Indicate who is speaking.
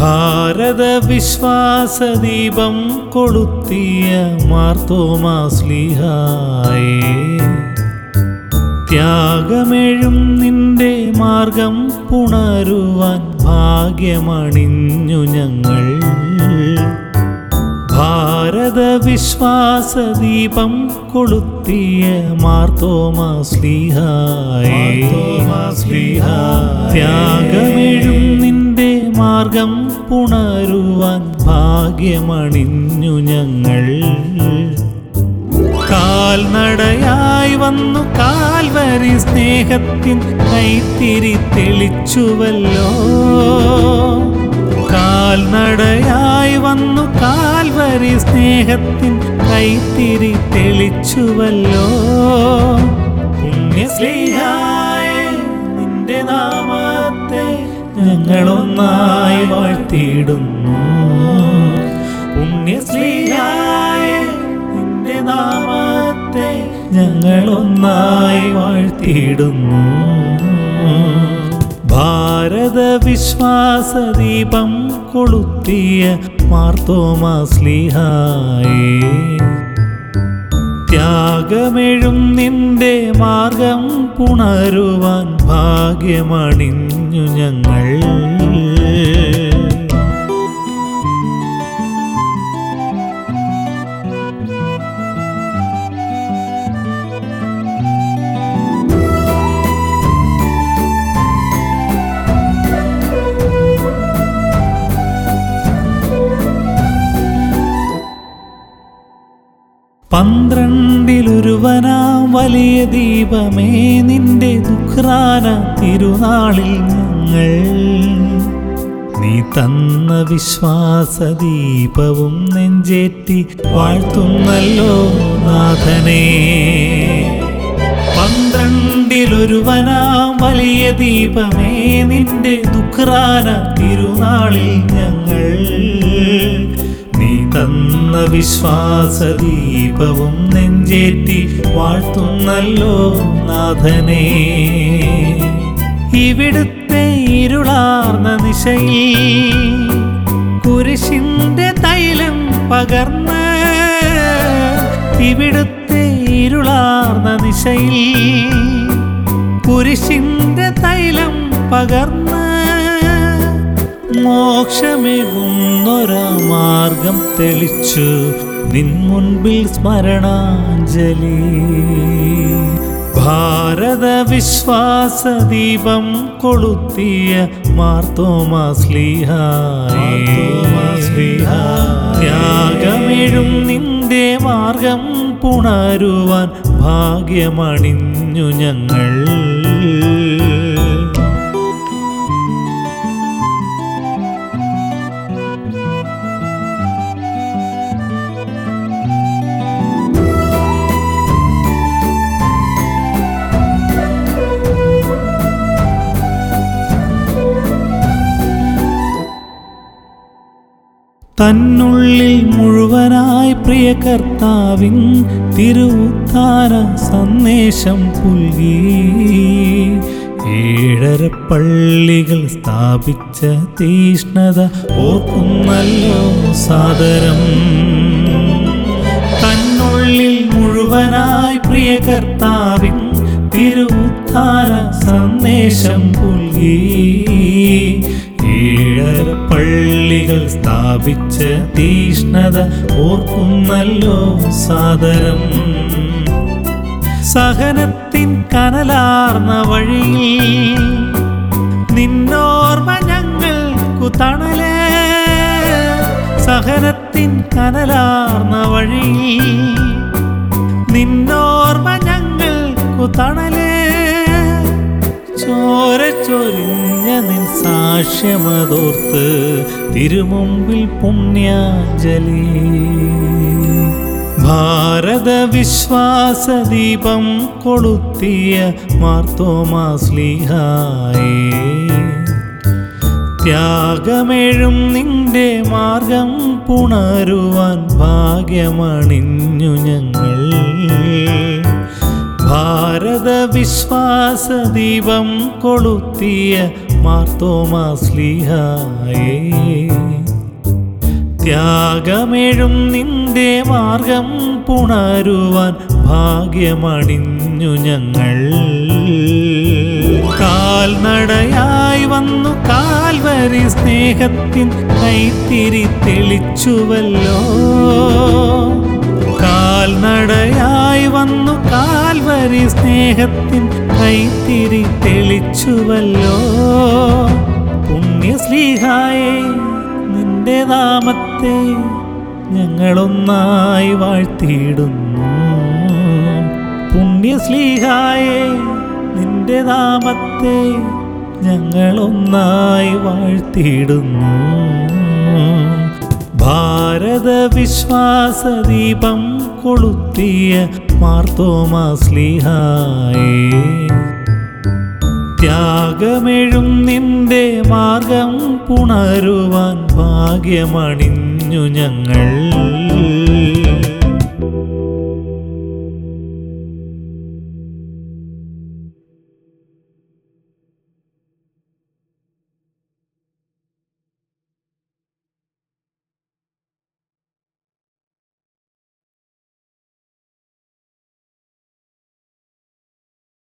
Speaker 1: ഭാരത വിശ്വാസദീപം കൊളുത്തിയ മാർത്തോമാസ്ലിഹായേ ത്യാഗമെഴും നിന്റെ മാർഗം പുണരുവാൻ ഭാഗ്യമണിഞ്ഞു ഞങ്ങൾ ഭാരത വിശ്വാസദീപം കൊളുത്തിയ മാർത്തോമാസ്ലിഹായേ ത്യാഗമെഴും നിന്റെ മാർഗം പുണരുവാൻ ഭാഗ്യമണിഞ്ഞു ഞങ്ങൾ കാൽനടയായി വന്നു കാൽവരി സ്നേഹത്തിൻ കൈത്തിരി തെളിച്ചുവല്ലോ കാൽനടയായി വന്നു കാൽവരി സ്നേഹത്തിൻ കൈത്തിരി തെളിച്ചുവല്ലോ പുണ്യസ്ലീഹായ നിന്റെ നാമത്തെ ഞങ്ങളൊന്നായി വാഴ്ത്തിയിടുന്നു പുണ്യസ്ലീഹായ നിന്റെ നാമത്തെ ഞങ്ങളൊന്നായി വാഴ്ത്തിയിടുന്നു ഭാരത വിശ്വാസദീപം കൊളുത്തിയ മാർത്തോമാസ്ലിഹായേ ത്യാഗമെഴും നിന്റെ മാർഗം പുണരുവാൻ ഭാഗ്യമണിഞ്ഞു ഞങ്ങൾ പന്ത്രണ്ടിലൊരുവനാം വലിയ ദീപമേ നിന്റെ ദുഃഖാന തിരുനാളിൽ ഞങ്ങൾ നീ തന്ന വിശ്വാസദീപവും നെഞ്ചേറ്റി വാഴ്ത്തുന്നല്ലോ നാഥനേ പന്ത്രണ്ടിലൊരുവനാം വലിയ ദീപമേ നിന്റെ ദുഃഖാന തിരുനാളിൽ ഞങ്ങൾ നീ തന്ന വിശ്വാസദീപവും നെഞ്ചേറ്റി വാഴ്ത്തുന്നല്ലോ നാഥനേ ഇവിടുത്തെ ഇരുളാർന്ന നിശയിൽ കുരിശിന്റെ തൈലം പകർന്ന് ഇവിടുത്തെ ഇരുളാർന്ന നിശയിൽ കുരിശിന്റെ തൈലം പകർന്ന് മോക്ഷമേകുന്നൊരാ മാർഗം തെളിച്ചു നിൻ മുൻപിൽ സ്മരണാഞ്ജലി ഭാരത വിശ്വാസദീപം കൊളുത്തിയ മാർത്തോമാസ്ലിഹായ ത്യാഗമെഴും നിന്റെ മാർഗം പുണരുവാൻ ഭാഗ്യമണിഞ്ഞു ഞങ്ങൾ തന്നുള്ളിൽ മുഴുവനായി പ്രിയ കർത്താവിൻ തിരുത്താര സന്ദേശം പുൽകി ഏഴര പള്ളികൾ സ്ഥാപിച്ച തീഷ്ണത ഓർക്കുന്നല്ലോ സാദരം തന്നുള്ളിൽ മുഴുവനായി പ്രിയ കർത്താവിൻ തിരുത്താര സന്ദേശം പുൽകി ഏഴര പള്ളികൾ സ്ഥാപിച്ച തീഷ്ണത ഓർക്കുന്നല്ലോ സാദരം സഹനത്തിൻ കനലാർന്ന വഴിയിൽ നിന്നോർമ്മ ഞങ്ങൾക്കു തണല് സഹനത്തിൻ കനലാർന്ന വഴിയിൽ നിന്നോർമ്മ ഞങ്ങൾക്കു തണല് ചോര ചൊരിഞ്ഞ നിൻ സാക്ഷ്യമതോർത്ത് തിരുമുമ്പിൽ പുണ്യാഞ്ജലി ഭാരത വിശ്വാസദീപം കൊളുത്തിയ മാർത്തോമാസ്ലിഹായേ ത്യാഗമേഴും നിന്റെ മാർഗം പുണരുവാൻ ഭാഗ്യമണിഞ്ഞു ഞങ്ങൾ ഭാരത വിശ്വാസദീപം കൊളുത്തിയ മാർത്തോമാസ്ലിഹായേ ത്യാഗമേഴും നിന്റെ മാർഗം പുണരുവാൻ ഭാഗ്യമണിഞ്ഞു ഞങ്ങൾ കാൽനടയായി വന്നു കാൽവരി സ്നേഹത്തിൻ കൈത്തിരി തെളിച്ചുവല്ലോ കാൽനടയായി വന്നു കാൽവരി സ്നേഹത്തിൻ കൈത്തിരി തെളിച്ചുവല്ലോ പുണ്യശ്ലീഹായേ നിന്റെ നാമത്തെ ഞങ്ങളൊന്നായി വാഴ്ത്തിയിടുന്നു പുണ്യശ്ലീഹായേ നിന്റെ നാമത്തെ ഞങ്ങളൊന്നായി വാഴ്ത്തിയിടുന്നു ഭാരത വിശ്വാസദീപം കൊളുത്തിയ മാർത്തോമാസ്ലിഹായേ ത്യാഗമെഴും നിന്റെ മാർഗം പുണരുവാൻ ഭാഗ്യമണിഞ്ഞു ഞങ്ങൾ